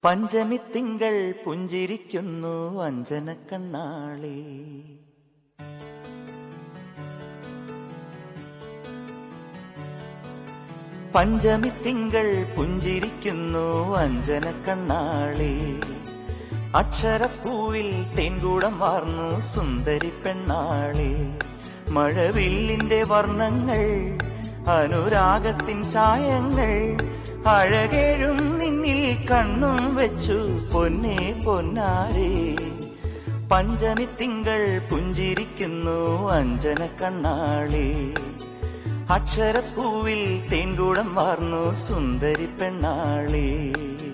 പഞ്ചമി തിങ്കൾ പുഞ്ചിരിക്കുന്നു അഞ്ജന കണ്ണാളി പഞ്ചമി തിങ്കൾ പുഞ്ചിരിക്കുന്നു അഞ്ജന കണ്ണാളി അക്ഷരപ്പൂവിൽ തേൻകൂടം വാർന്നു സുന്ദരി പെണ്ണാളി മഴവില്ലിന്റെ വർണ്ണങ്ങൾ അനുരാഗത്തിൻ ചായങ്ങൾ അഴകേഴും നിന്നിൽ കണ്ണും വെച്ചു പൊന്നെ പൊന്നാരേ പഞ്ചമി തിങ്കൾ പുഞ്ചിരിക്കുന്നു അഞ്ജന കണ്ണാളി അക്ഷരപ്പൂവിൽ തേൻകൂടം വാർന്നു സുന്ദരി പെണ്ണാളി